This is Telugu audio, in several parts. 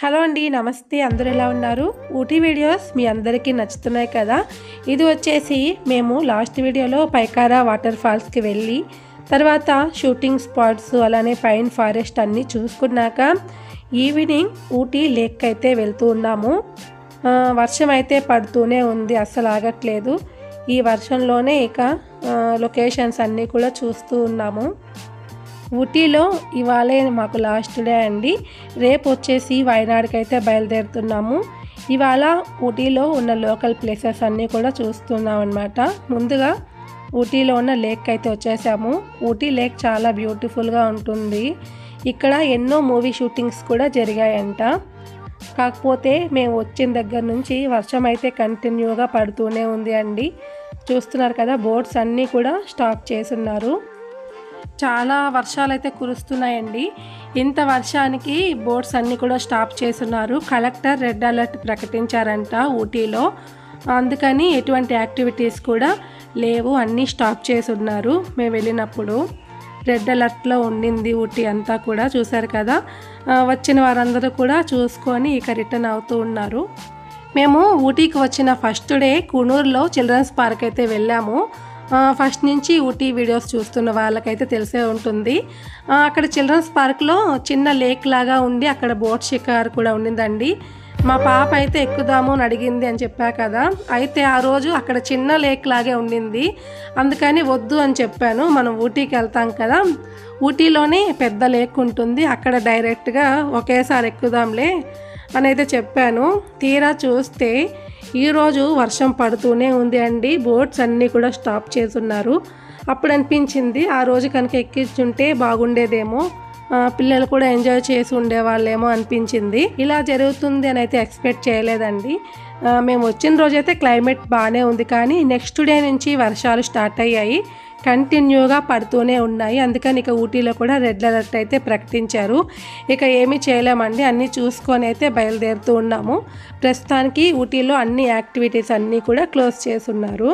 హలో అండి నమస్తే అందరూ ఎలా ఉన్నారు ఊటీ వీడియోస్ మీ అందరికీ నచ్చుతున్నాయి కదా ఇది వచ్చేసి మేము లాస్ట్ వీడియోలో పైకారా వాటర్ ఫాల్స్కి వెళ్ళి తర్వాత షూటింగ్ స్పాట్స్ అలానే పైన్ ఫారెస్ట్ అన్నీ చూసుకున్నాక ఈవినింగ్ ఊటీ లేక్ అయితే వెళ్తూ ఉన్నాము ఆ, వర్షం అయితే పడుతూనే ఉంది అస్సలు ఆగట్లేదు ఈ వర్షంలోనే ఇక ఆ, లొకేషన్స్ అన్నీ కూడా చూస్తూ ఉన్నాము ఊటీలో ఇవాళే మాకు లాస్ట్ డే అండి రేపు వచ్చేసి వయనాడుకి అయితే బయలుదేరుతున్నాము ఇవాళ ఊటీలో ఉన్న లోకల్ ప్లేసెస్ అన్నీ కూడా చూస్తున్నాం అనమాట ముందుగా ఊటీలో ఉన్న లేక్ అయితే వచ్చేసాము ఊటీ లేక్ చాలా బ్యూటిఫుల్గా ఉంటుంది ఇక్కడ ఎన్నో మూవీ షూటింగ్స్ కూడా జరిగాయంట కాకపోతే మేము వచ్చిన దగ్గర నుంచి వర్షం అయితే కంటిన్యూగా పడుతూనే ఉంది అండి చూస్తున్నారు కదా బోట్స్ అన్నీ కూడా స్టాప్ చేసున్నారు చాలా వర్షాలు అయితే కురుస్తున్నాయండి ఇంత వర్షానికి బోట్స్ అన్నీ కూడా స్టాప్ చేస్తున్నారు కలెక్టర్ రెడ్ అలర్ట్ ప్రకటించారంట ఊటీలో అందుకని ఎటువంటి యాక్టివిటీస్ కూడా లేవు అన్నీ స్టాప్ చేసి ఉన్నారు మేము వెళ్ళినప్పుడు రెడ్ అలర్ట్లో ఉండింది ఊటీ అంతా కూడా చూశారు కదా ఆ, వచ్చిన వారందరూ కూడా చూసుకొని ఇక రిటర్న్ అవుతూ ఉన్నారు మేము ఊటీకి వచ్చిన ఫస్ట్ డే కునూరులో చిల్డ్రన్స్ పార్క్ అయితే వెళ్ళాము ఆ, ఫస్ట్ నుంచి ఊటీ వీడియోస్ చూస్తున్న వాళ్ళకైతే తెలిసే ఉంటుంది ఆ, అక్కడ చిల్డ్రన్స్ పార్క్లో చిన్న లేక్ లాగా ఉండి అక్కడ బోట్ షికార్ కూడా ఉండిందండి మా పాప అయితే ఎక్కుదాము అని అడిగింది అని చెప్పా కదా అయితే ఆ రోజు అక్కడ చిన్న లేక్ లాగే ఉండింది అందుకని వద్దు అని చెప్పాను మనం ఊటీకి వెళ్తాం కదా ఊటీలోనే పెద్ద లేక్ ఉంటుంది అక్కడ డైరెక్ట్గా ఒకేసారి ఎక్కుదాంలే అని అయితే చెప్పాను తీరా చూస్తే ఈరోజు వర్షం పడుతూనే ఉంది అండి బోట్స్ అన్నీ కూడా స్టాప్ చేస్తున్నారు అప్పుడు అనిపించింది ఆ రోజు కనుక ఎక్కించుంటే బాగుండేదేమో ఆ, పిల్లలు కూడా ఎంజాయ్ చేసి ఉండేవాళ్ళేమో అనిపించింది ఇలా జరుగుతుంది అని అయితే ఎక్స్పెక్ట్ చేయలేదండి ఆ, మేము వచ్చిన రోజైతే క్లైమేట్ బాగానే ఉంది కానీ నెక్స్ట్ డే నుంచి వర్షాలు స్టార్ట్ అయ్యాయి కంటిన్యూగా పడుతూనే ఉన్నాయి అందుకని ఇక ఊటీలో కూడా రెడ్ అలర్ట్ అయితే ప్రకటించారు ఇక ఏమీ చేయలేమండి అన్నీ చూసుకొని అయితే బయలుదేరుతూ ఉన్నాము ప్రస్తుతానికి ఊటీలో అన్ని యాక్టివిటీస్ అన్నీ కూడా క్లోజ్ చేస్తున్నారు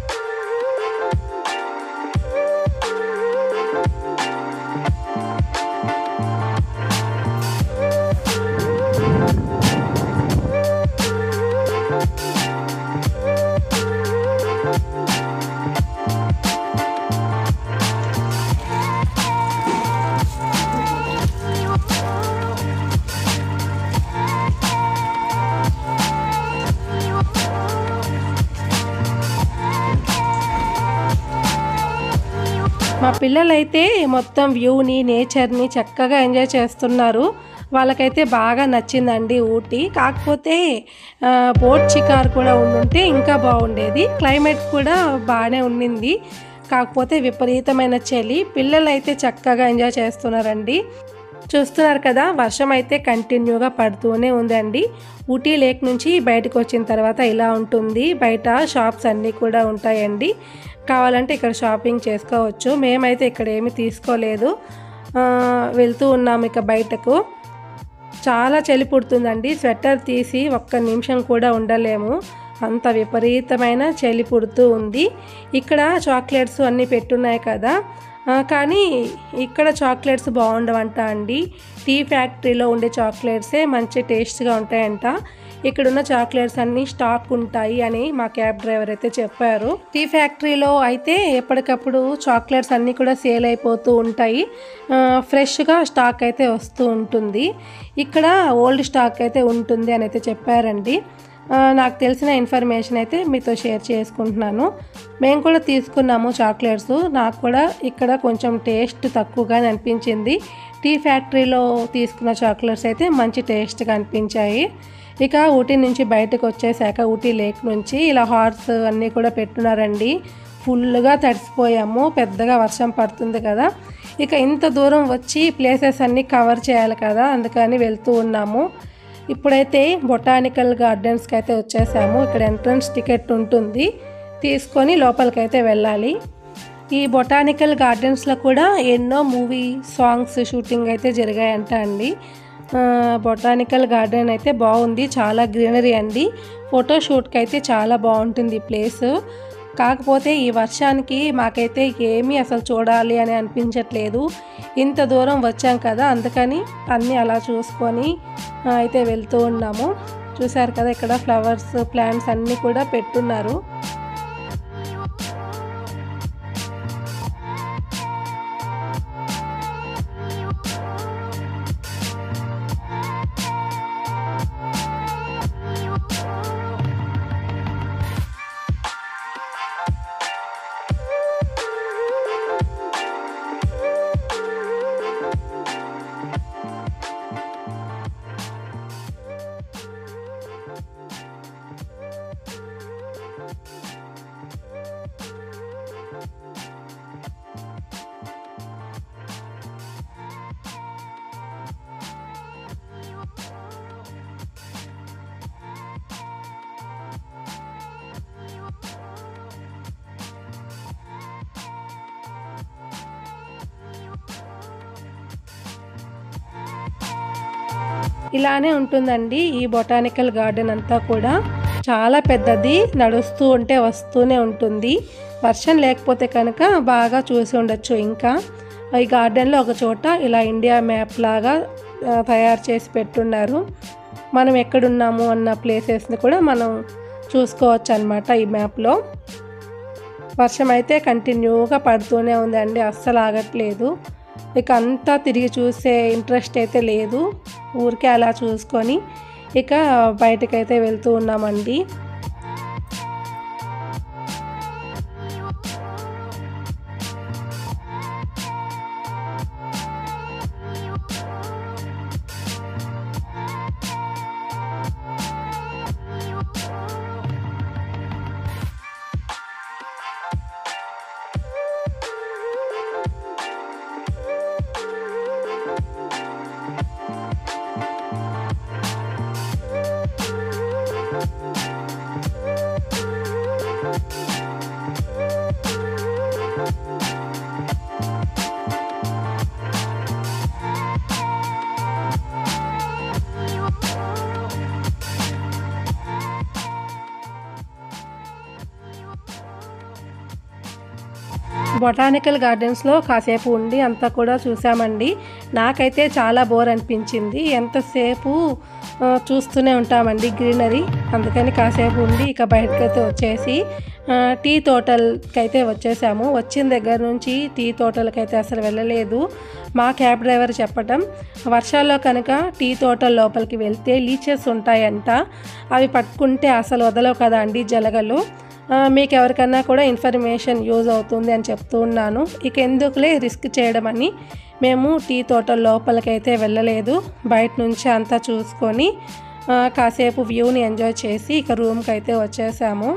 మా పిల్లలైతే మొత్తం వ్యూని నేచర్ని చక్కగా ఎంజాయ్ చేస్తున్నారు వాళ్ళకైతే బాగా నచ్చిందండి ఊటీ కాకపోతే ఆ, బోట్ షికార్ కూడా ఉండుంటే ఇంకా బాగుండేది క్లైమేట్ కూడా బాగానే ఉండింది కాకపోతే విపరీతమైన చలి పిల్లలైతే చక్కగా ఎంజాయ్ చేస్తున్నారండి చూస్తున్నారు కదా వర్షం అయితే కంటిన్యూగా పడుతూనే ఉందండి ఊటీ లేక్ నుంచి బయటకు వచ్చిన తర్వాత ఇలా ఉంటుంది బయట షాప్స్ అన్నీ కూడా ఉంటాయండి కావాలంటే ఇక్కడ షాపింగ్ చేసుకోవచ్చు మేమైతే ఇక్కడ ఏమీ తీసుకోలేదు ఆ, వెళ్తూ ఉన్నాము ఇక బయటకు చాలా చలి పుడుతుందండి స్వెటర్ తీసి ఒక్క నిమిషం కూడా ఉండలేము అంత విపరీతమైన చలి పుడుతూ ఉంది ఇక్కడ చాక్లెట్స్ అన్నీ పెట్టున్నాయి కదా ఆ, కానీ ఇక్కడ చాక్లెట్స్ బాగుండవంట అండి టీ ఫ్యాక్టరీలో ఉండే చాక్లెట్సే మంచి టేస్ట్గా ఉంటాయంట ఇక్కడున్న చాక్లెట్స్ అన్నీ స్టాక్ ఉంటాయి అని మా క్యాబ్ డ్రైవర్ అయితే చెప్పారు టీ ఫ్యాక్టరీలో అయితే ఎప్పటికప్పుడు చాక్లెట్స్ అన్నీ కూడా సేల్ అయిపోతూ ఉంటాయి ఆ, ఫ్రెష్గా స్టాక్ అయితే వస్తూ ఉంటుంది ఇక్కడ ఓల్డ్ స్టాక్ అయితే ఉంటుంది అని అయితే చెప్పారండి ఆ, నాకు తెలిసిన ఇన్ఫర్మేషన్ అయితే మీతో షేర్ చేసుకుంటున్నాను మేము కూడా తీసుకున్నాము చాక్లెట్స్ నాకు కూడా ఇక్కడ కొంచెం టేస్ట్ తక్కువగానే అనిపించింది టీ ఫ్యాక్టరీలో తీసుకున్న చాక్లెట్స్ అయితే మంచి టేస్ట్గా అనిపించాయి ఇక ఊటీ నుంచి బయటకు వచ్చేసాక ఊటీ లేక్ నుంచి ఇలా హార్స్ అన్నీ కూడా పెట్టున్నారండి ఫుల్గా తడిసిపోయాము పెద్దగా వర్షం పడుతుంది కదా ఇక ఇంత దూరం వచ్చి ప్లేసెస్ అన్నీ కవర్ చేయాలి కదా అందుకని వెళ్తూ ఉన్నాము ఇప్పుడైతే బొటానికల్ గార్డెన్స్కి అయితే వచ్చేసాము ఇక్కడ ఎంట్రన్స్ టికెట్ ఉంటుంది తీసుకొని లోపలికైతే వెళ్ళాలి ఈ బొటానికల్ గార్డెన్స్లో కూడా ఎన్నో మూవీ సాంగ్స్ షూటింగ్ అయితే జరిగాయంట అండి ఆ, బొటానికల్ గార్డెన్ అయితే బాగుంది చాలా గ్రీనరీ అండి ఫోటో షూట్కి అయితే చాలా బాగుంటుంది ఈ ప్లేస్ కాకపోతే ఈ వర్షానికి మాకైతే ఏమీ అసలు చూడాలి అని అనిపించట్లేదు ఇంత దూరం వచ్చాం కదా అందుకని అన్నీ అలా చూసుకొని ఆ, అయితే వెళ్తూ ఉన్నాము చూసారు కదా ఇక్కడ ఫ్లవర్స్ ప్లాంట్స్ అన్నీ కూడా పెట్టున్నారు ఇలానే ఉంటుందండి ఈ బొటానికల్ గార్డెన్ అంతా కూడా చాలా పెద్దది నడుస్తూ ఉంటే వస్తూనే ఉంటుంది వర్షం లేకపోతే కనుక బాగా చూసి ఉండొచ్చు ఇంకా ఈ గార్డెన్లో ఒక చోట ఇలా ఇండియా మ్యాప్ లాగా ఆ, తయారు చేసి పెట్టున్నారు మనం ఎక్కడున్నాము అన్న ప్లేసెస్ని కూడా మనం చూసుకోవచ్చు అనమాట ఈ మ్యాప్లో వర్షం అయితే కంటిన్యూగా పడుతూనే ఉందండి అస్సలు ఆగట్లేదు ఇక అంతా తిరిగి చూసే ఇంట్రెస్ట్ అయితే లేదు ఊరికే అలా చూసుకొని ఇక బయటకైతే వెళ్తూ ఉన్నామండి బొటానికల్ గార్డెన్స్లో కాసేపు ఉండి అంతా కూడా చూసామండి నాకైతే చాలా బోర్ అనిపించింది ఎంతసేపు ఆ, చూస్తూనే ఉంటామండి గ్రీనరీ అందుకని కాసేపు ఉండి ఇక బయటకైతే వచ్చేసి ఆ, టీ తోటలకి అయితే వచ్చేసాము వచ్చిన దగ్గర నుంచి టీ తోటలకైతే అసలు వెళ్ళలేదు మా క్యాబ్ డ్రైవర్ చెప్పటం వర్షాల్లో కనుక టీ తోటల లోపలికి వెళ్తే లీచెస్ ఉంటాయంట అవి పట్టుకుంటే అసలు వదలవు కదా అండి జలగలు ఆ, మీకు ఎవరికన్నా కూడా ఇన్ఫర్మేషన్ యూజ్ అవుతుంది అని చెప్తూ ఉన్నాను ఇక ఎందుకులే రిస్క్ చేయడం అని మేము టీ తోటల లోపలికైతే వెళ్ళలేదు బయట నుంచి అంతా చూసుకొని ఆ, కాసేపు వ్యూని ఎంజాయ్ చేసి ఇక రూమ్కి అయితే వచ్చేసాము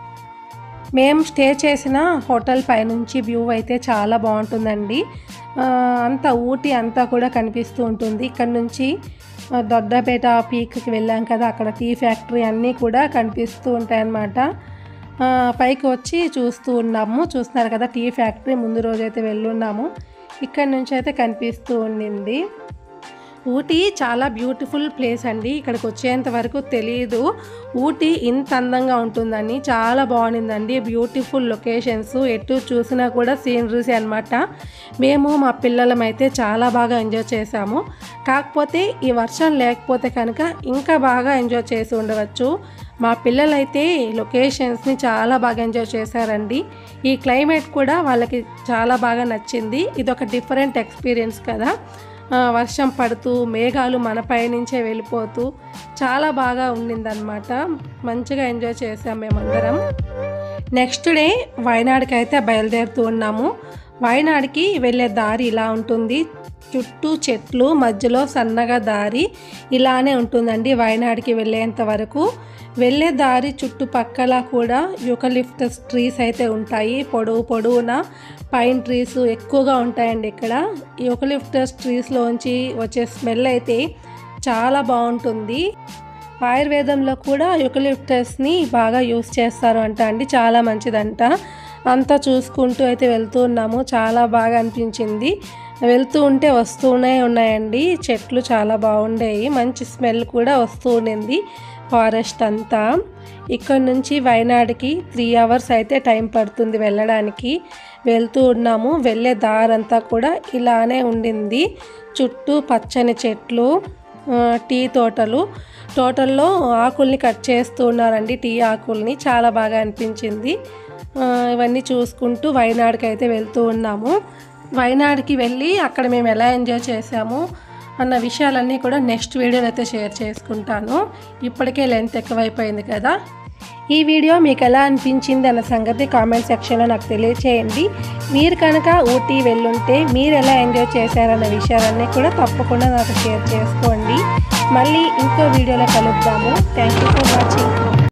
మేము స్టే చేసిన హోటల్ పైనుంచి వ్యూ అయితే చాలా బాగుంటుందండి ఆ, అంతా ఊటీ అంతా కూడా కనిపిస్తూ ఉంటుంది ఇక్కడ నుంచి ఆ, దొడ్డపేట పీక్కి వెళ్ళాం కదా అక్కడ టీ ఫ్యాక్టరీ అన్నీ కూడా కనిపిస్తూ ఉంటాయన్నమాట ఆ, పైకి వచ్చి చూస్తూ ఉన్నాము చూస్తున్నారు కదా టీ ఫ్యాక్టరీ ముందు రోజు అయితే వెళ్ళున్నాము ఇక్కడ నుంచి అయితే కనిపిస్తూ ఉండింది ఊటీ చాలా బ్యూటిఫుల్ ప్లేస్ అండి ఇక్కడికి వచ్చేంత వరకు తెలియదు ఊటీ ఇంత అందంగా ఉంటుందని చాలా బాగుండిందండి బ్యూటిఫుల్ లొకేషన్స్ ఎటు చూసినా కూడా సీనరీస్ అనమాట మేము మా పిల్లలం అయితే చాలా బాగా ఎంజాయ్ చేసాము కాకపోతే ఈ వర్షం లేకపోతే కనుక ఇంకా బాగా ఎంజాయ్ చేసి ఉండవచ్చు మా పిల్లలైతే లొకేషన్స్ని చాలా బాగా ఎంజాయ్ చేశారండి ఈ క్లైమేట్ కూడా వాళ్ళకి చాలా బాగా నచ్చింది ఇది ఒక డిఫరెంట్ ఎక్స్పీరియన్స్ కదా ఆ, వర్షం పడుతూ మేఘాలు మన పైనుంచే వెళ్ళిపోతూ చాలా బాగా ఉండిందనమాట మంచిగా ఎంజాయ్ చేసాం మేమందరం నెక్స్ట్ డే వయనాడుకి అయితే బయలుదేరుతూ ఉన్నాము వయనాడుకి వెళ్ళే దారి ఇలా ఉంటుంది చుట్టూ చెట్లు మధ్యలో సన్నగా దారి ఇలానే ఉంటుందండి వయనాడుకి వెళ్ళేంత వరకు వెళ్ళే దారి చుట్టుపక్కల కూడా యూకలిప్టస్ ట్రీస్ అయితే ఉంటాయి పొడవు పొడవునా పైన్ ట్రీస్ ఎక్కువగా ఉంటాయండి ఇక్కడ యూకలిప్టస్ ట్రీస్లోంచి వచ్చే స్మెల్ అయితే చాలా బాగుంటుంది ఆయుర్వేదంలో కూడా యూకలిప్టస్ని బాగా యూస్ చేస్తారు అంట అండి చాలా మంచిదంట అంతా చూసుకుంటూ అయితే వెళ్తూ ఉన్నాము చాలా బాగా అనిపించింది వెళ్తూ ఉంటే వస్తూనే ఉన్నాయండి చెట్లు చాలా బాగుండేవి మంచి స్మెల్ కూడా వస్తూ ఉండింది ఫారెస్ట్ అంతా ఇక్కడ నుంచి వైనాడ్కి త్రీ అవర్స్ అయితే టైం పడుతుంది వెళ్ళడానికి వెళ్తూ ఉన్నాము వెళ్ళే దారంతా కూడా ఇలానే ఉండింది చుట్టూ పచ్చని చెట్లు ఆ, టీ తోటలు తోటల్లో ఆకుల్ని కట్ చేస్తూ ఉన్నారండి టీ ఆకుల్ని చాలా బాగా అనిపించింది ఆ, ఇవన్నీ చూసుకుంటూ వైనాడ్కి అయితే వెళ్తూ ఉన్నాము వైనాడ్కి వెళ్ళి అక్కడ మేము ఎలా ఎంజాయ్ చేసాము అన్న విషయాలన్నీ కూడా నెక్స్ట్ వీడియోలో అయితే షేర్ చేసుకుంటాను ఇప్పటికే లెంత్ ఎక్కువైపోయింది కదా ఈ వీడియో మీకు ఎలా అనిపించింది అన్న సంగతి కామెంట్ సెక్షన్లో నాకు తెలియచేయండి మీరు కనుక ఊటీ వెళ్ళుంటే మీరు ఎలా ఎంజాయ్ చేశారన్న విషయాలన్నీ కూడా తప్పకుండా నాకు షేర్ చేసుకోండి మళ్ళీ ఇంకో వీడియోలో కలుద్దాము థ్యాంక్ యూ ఫర్ వాచింగ్